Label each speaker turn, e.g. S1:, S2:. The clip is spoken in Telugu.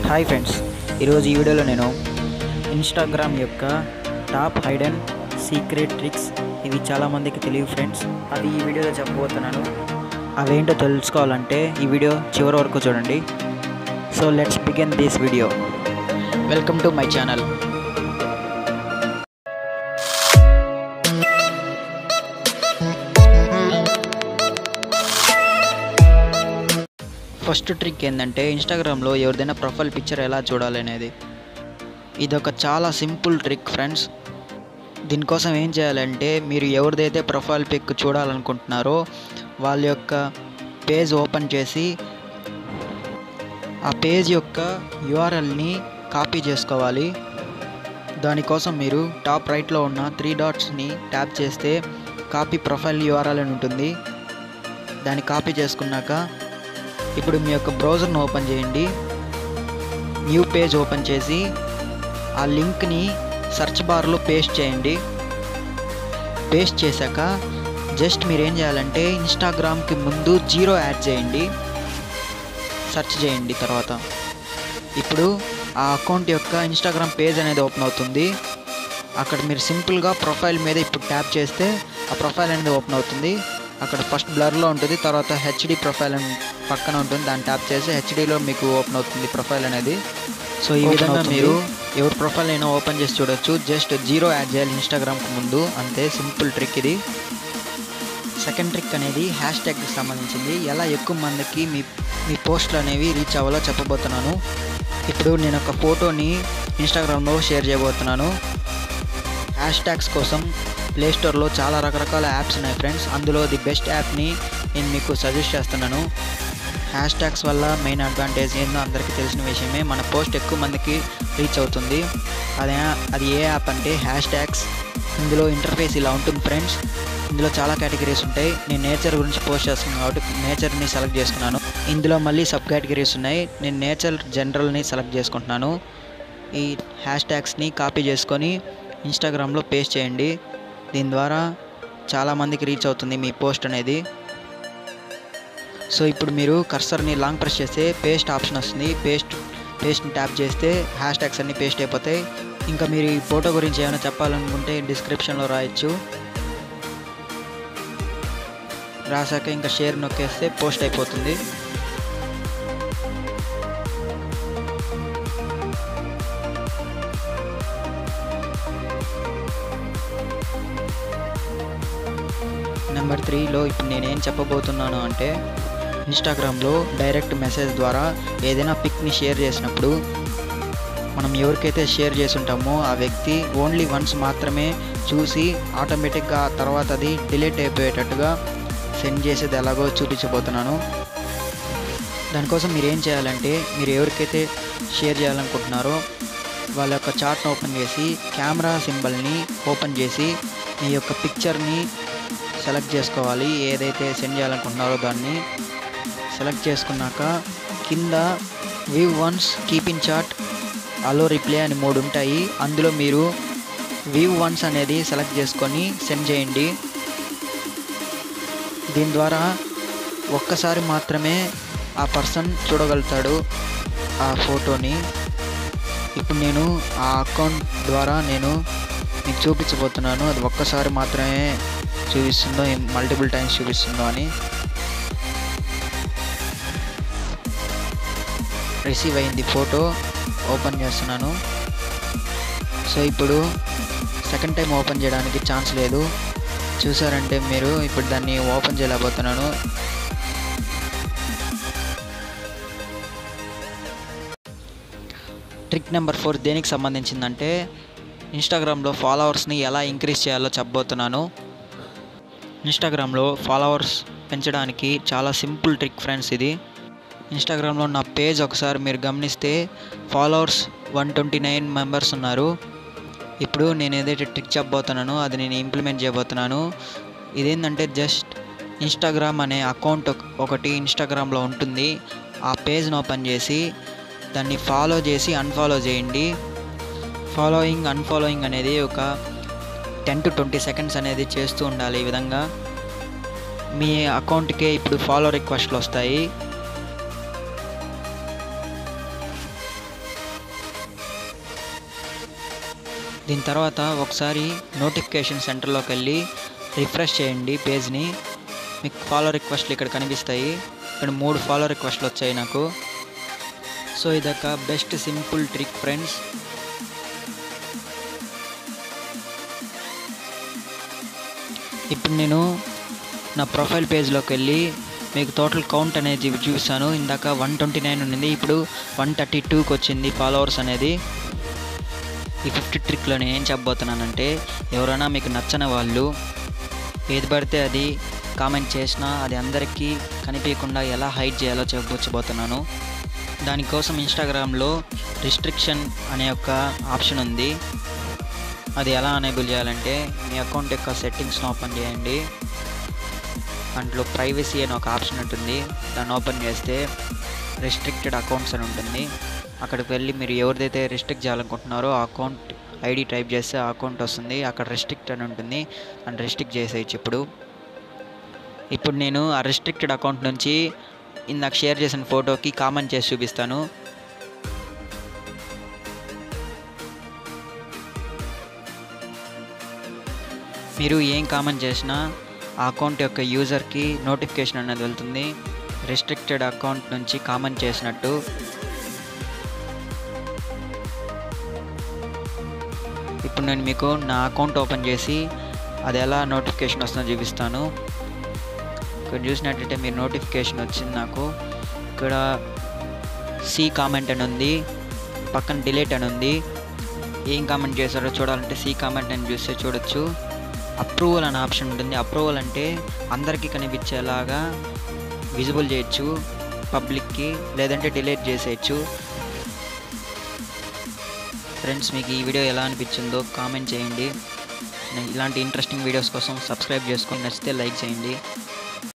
S1: హాయ్ ఫ్రెండ్స్ ఈరోజు ఈ వీడియోలో నేను ఇన్స్టాగ్రామ్ యొక్క top hide and secret tricks ఇవి చాలామందికి తెలియదు ఫ్రెండ్స్ అది ఈ వీడియోలో చెప్పబోతున్నాను అవేంటో తెలుసుకోవాలంటే ఈ వీడియో చివరి వరకు చూడండి so let's begin this video welcome to my channel first trick ఏంటంటే ఇన్స్టాగ్రామ్లో ఎవరిదైనా ప్రొఫైల్ పిక్చర్ ఎలా చూడాలి అనేది ఇదొక చాలా సింపుల్ ట్రిక్ ఫ్రెండ్స్ దీనికోసం ఏం చేయాలంటే మీరు ఎవరిదైతే ప్రొఫైల్ పిక్ చూడాలనుకుంటున్నారో వాళ్ళ యొక్క పేజ్ ఓపెన్ చేసి ఆ పేజ్ యొక్క యూఆర్ఎల్ని కాపీ చేసుకోవాలి దానికోసం మీరు టాప్ రైట్లో ఉన్న త్రీ డాట్స్ని ట్యాప్ చేస్తే కాపీ ప్రొఫైల్ యూఆర్ఎల్ అని ఉంటుంది దాన్ని కాపీ చేసుకున్నాక ఇప్పుడు మీ యొక్క బ్రౌజర్ను ఓపెన్ చేయండి న్యూ పేజ్ ఓపెన్ చేసి ఆ లింక్ని సెర్చ్ బార్లో పేస్ట్ చేయండి పేస్ట్ చేశాక జస్ట్ మీరు ఏం చేయాలంటే ఇన్స్టాగ్రామ్కి ముందు జీరో యాడ్ చేయండి సెర్చ్ చేయండి తర్వాత ఇప్పుడు ఆ అకౌంట్ యొక్క ఇన్స్టాగ్రామ్ పేజ్ అనేది ఓపెన్ అవుతుంది అక్కడ మీరు సింపుల్గా ప్రొఫైల్ మీద ఇప్పుడు ట్యాప్ చేస్తే ఆ ప్రొఫైల్ అనేది ఓపెన్ అవుతుంది అక్కడ ఫస్ట్ బ్లర్లో ఉంటుంది తర్వాత హెచ్డి ప్రొఫైల్ అని పక్కన ఉంటుంది దాన్ని ట్యాప్ చేసి హెచ్డిలో మీకు ఓపెన్ అవుతుంది ప్రొఫైల్ అనేది సో ఈ
S2: Open
S1: విధంగా
S2: అవుతుంది.
S1: మీరు ఎవరి ప్రొఫైల్ అయినా ఓపెన్ చేసి చూడొచ్చు జస్ట్ జీరో యాడ్ చేయాలి ఇన్స్టాగ్రామ్కి ముందు అంతే సింపుల్ ట్రిక్ ఇది సెకండ్ ట్రిక్ అనేది హ్యాష్ ట్యాగ్కి సంబంధించింది ఎలా ఎక్కువ మందికి మీ మీ పోస్టులు అనేవి రీచ్ అవ్వాలో చెప్పబోతున్నాను ఇప్పుడు నేను ఒక ఫోటోని ఇన్స్టాగ్రామ్లో షేర్ చేయబోతున్నాను హ్యాష్ ట్యాగ్స్ కోసం ప్లే స్టోర్లో చాలా రకరకాల యాప్స్ ఉన్నాయి ఫ్రెండ్స్ అందులో ది బెస్ట్ యాప్ని నేను మీకు సజెస్ట్ చేస్తున్నాను హ్యాష్ ట్యాగ్స్ వల్ల మెయిన్ అడ్వాంటేజ్ ఏందో అందరికీ తెలిసిన విషయమే మన పోస్ట్ ఎక్కువ మందికి రీచ్ అవుతుంది అదే అది ఏ యాప్ అంటే హ్యాష్ ట్యాగ్స్ ఇందులో ఇంటర్ఫేస్ ఇలా ఉంటుంది ఫ్రెండ్స్ ఇందులో చాలా కేటగిరీస్ ఉంటాయి నేను నేచర్ గురించి పోస్ట్ చేస్తున్నాను కాబట్టి నేచర్ని సెలెక్ట్ చేసుకున్నాను ఇందులో మళ్ళీ సబ్ కేటగిరీస్ ఉన్నాయి నేను నేచర్ జనరల్ని సెలెక్ట్ చేసుకుంటున్నాను ఈ హ్యాష్ ట్యాగ్స్ని కాపీ చేసుకొని ఇన్స్టాగ్రామ్లో పేస్ట్ చేయండి దీని ద్వారా చాలామందికి రీచ్ అవుతుంది మీ పోస్ట్ అనేది సో ఇప్పుడు మీరు కర్సర్ని లాంగ్ ప్రెస్ చేస్తే పేస్ట్ ఆప్షన్ వస్తుంది పేస్ట్ పేస్ట్ని ట్యాప్ చేస్తే హ్యాష్ ట్యాగ్స్ అన్నీ పేస్ట్ అయిపోతాయి ఇంకా మీరు ఈ ఫోటో గురించి ఏమైనా చెప్పాలనుకుంటే డిస్క్రిప్షన్లో రాయొచ్చు రాసాక ఇంకా షేర్ నొక్కేస్తే పోస్ట్ అయిపోతుంది నెంబర్ త్రీలో ఇప్పుడు నేనేం చెప్పబోతున్నాను అంటే ఇన్స్టాగ్రామ్లో డైరెక్ట్ మెసేజ్ ద్వారా ఏదైనా పిక్ని షేర్ చేసినప్పుడు మనం ఎవరికైతే షేర్ చేసి ఉంటామో ఆ వ్యక్తి ఓన్లీ వన్స్ మాత్రమే చూసి ఆటోమేటిక్గా ఆ తర్వాత అది డిలీట్ అయిపోయేటట్టుగా సెండ్ చేసేది ఎలాగో చూపించబోతున్నాను దానికోసం మీరు ఏం చేయాలంటే మీరు ఎవరికైతే షేర్ చేయాలనుకుంటున్నారో వాళ్ళ యొక్క చార్ట్ని ఓపెన్ చేసి కెమెరా సింబల్ని ఓపెన్ చేసి మీ యొక్క పిక్చర్ని సెలెక్ట్ చేసుకోవాలి ఏదైతే సెండ్ చేయాలనుకుంటున్నారో దాన్ని సెలెక్ట్ చేసుకున్నాక కింద view once keep in chat allow reply అని మూడు ఉంటాయి అందులో మీరు వ్యూ వన్స్ అనేది సెలెక్ట్ చేసుకొని సెండ్ చేయండి దీని ద్వారా ఒక్కసారి మాత్రమే ఆ పర్సన్ చూడగలుగుతాడు ఆ ఫోటోని ఇప్పుడు నేను ఆ అకౌంట్ ద్వారా నేను మీకు చూపించబోతున్నాను అది ఒక్కసారి మాత్రమే చూపిస్తుందో మల్టిపుల్ టైమ్స్ చూపిస్తుందో అని రిసీవ్ అయింది ఫోటో ఓపెన్ చేస్తున్నాను సో ఇప్పుడు సెకండ్ టైం ఓపెన్ చేయడానికి ఛాన్స్ లేదు చూసారంటే మీరు ఇప్పుడు దాన్ని ఓపెన్ చేయలేకపోతున్నాను ట్రిక్ నెంబర్ ఫోర్ దేనికి సంబంధించిందంటే ఇన్స్టాగ్రామ్లో ఫాలోవర్స్ని ఎలా ఇంక్రీజ్ చేయాలో చెప్పబోతున్నాను ఇన్స్టాగ్రామ్లో ఫాలోవర్స్ పెంచడానికి చాలా సింపుల్ ట్రిక్ ఫ్రెండ్స్ ఇది ఇన్స్టాగ్రామ్లో నా పేజ్ ఒకసారి మీరు గమనిస్తే followers one twenty nine members ఉన్నారు ఇప్పుడు నేను ఏదైతే ట్రిక్ చెప్పబోతున్నానో అది నేను ఇంప్లిమెంట్ చేయబోతున్నాను ఇదేంటంటే జస్ట్ ఇన్స్టాగ్రామ్ అనే అకౌంట్ ఒకటి ఇన్స్టాగ్రామ్లో ఉంటుంది ఆ పేజ్ని ఓపెన్ చేసి దాన్ని ఫాలో చేసి అన్ఫాలో చేయండి ఫాలోయింగ్ అన్ఫాలోయింగ్ అనేది ఒక టెన్ టు ట్వంటీ సెకండ్స్ అనేది చేస్తూ ఉండాలి ఈ విధంగా మీ అకౌంట్కే ఇప్పుడు ఫాలో రిక్వెస్ట్లు వస్తాయి దీని తర్వాత ఒకసారి నోటిఫికేషన్ సెంటర్లోకి వెళ్ళి రిఫ్రెష్ చేయండి పేజ్ని మీకు ఫాలో రిక్వెస్ట్లు ఇక్కడ కనిపిస్తాయి ఇక్కడ మూడు ఫాలో రిక్వెస్ట్లు వచ్చాయి నాకు సో ఇదొక బెస్ట్ సింపుల్ ట్రిక్ ఫ్రెండ్స్ ఇప్పుడు నేను నా ప్రొఫైల్ పేజ్లోకి వెళ్ళి మీకు టోటల్ కౌంట్ అనేది చూపిస్తాను ఇందాక వన్ ట్వంటీ నైన్ ఉండింది ఇప్పుడు వన్ థర్టీ టూకి వచ్చింది ఫాలోవర్స్ అనేది ఈ ఫిఫ్టీ ట్రిక్లో నేను ఏం చెప్పబోతున్నానంటే ఎవరైనా మీకు నచ్చని వాళ్ళు ఏది పడితే అది కామెంట్ చేసినా అది అందరికీ కనిపించకుండా ఎలా హైడ్ చేయాలో చెప్పబోతున్నాను దానికోసం ఇన్స్టాగ్రామ్లో రిస్ట్రిక్షన్ అనే ఒక ఆప్షన్ ఉంది అది ఎలా అనేబుల్ చేయాలంటే మీ అకౌంట్ యొక్క సెట్టింగ్స్ని ఓపెన్ చేయండి దాంట్లో ప్రైవసీ అని ఒక ఆప్షన్ ఉంటుంది దాన్ని ఓపెన్ చేస్తే రెస్ట్రిక్టెడ్ అకౌంట్స్ అని ఉంటుంది అక్కడికి వెళ్ళి మీరు ఎవరిదైతే రిస్ట్రిక్ట్ చేయాలనుకుంటున్నారో ఆ అకౌంట్ ఐడి టైప్ చేస్తే ఆ అకౌంట్ వస్తుంది అక్కడ రెస్ట్రిక్ట్ అని ఉంటుంది అని రెస్ట్రిక్ట్ చేసేయచ్చు ఇప్పుడు ఇప్పుడు నేను ఆ రెస్ట్రిక్టెడ్ అకౌంట్ నుంచి ఇందాక షేర్ చేసిన ఫోటోకి కామెంట్ చేసి చూపిస్తాను మీరు ఏం కామెంట్ చేసినా ఆ అకౌంట్ యొక్క యూజర్కి నోటిఫికేషన్ అనేది వెళ్తుంది రెస్ట్రిక్టెడ్ అకౌంట్ నుంచి కామెంట్ చేసినట్టు ఇప్పుడు నేను మీకు నా అకౌంట్ ఓపెన్ చేసి అది ఎలా నోటిఫికేషన్ వస్తుందో చూపిస్తాను ఇక్కడ చూసినట్టయితే మీరు నోటిఫికేషన్ వచ్చింది నాకు ఇక్కడ సి కామెంట్ అని ఉంది పక్కన డిలీట్ అని ఉంది ఏం కామెంట్ చేశారో చూడాలంటే సి కామెంట్ అని చూస్తే చూడొచ్చు అప్రూవల్ అనే ఆప్షన్ ఉంటుంది అప్రూవల్ అంటే అందరికీ కనిపించేలాగా విజిబుల్ చేయొచ్చు పబ్లిక్కి లేదంటే డిలీట్ చేసేయచ్చు ఫ్రెండ్స్ మీకు ఈ వీడియో ఎలా అనిపించిందో కామెంట్ చేయండి ఇలాంటి ఇంట్రెస్టింగ్ వీడియోస్ కోసం సబ్స్క్రైబ్ చేసుకొని నచ్చితే లైక్ చేయండి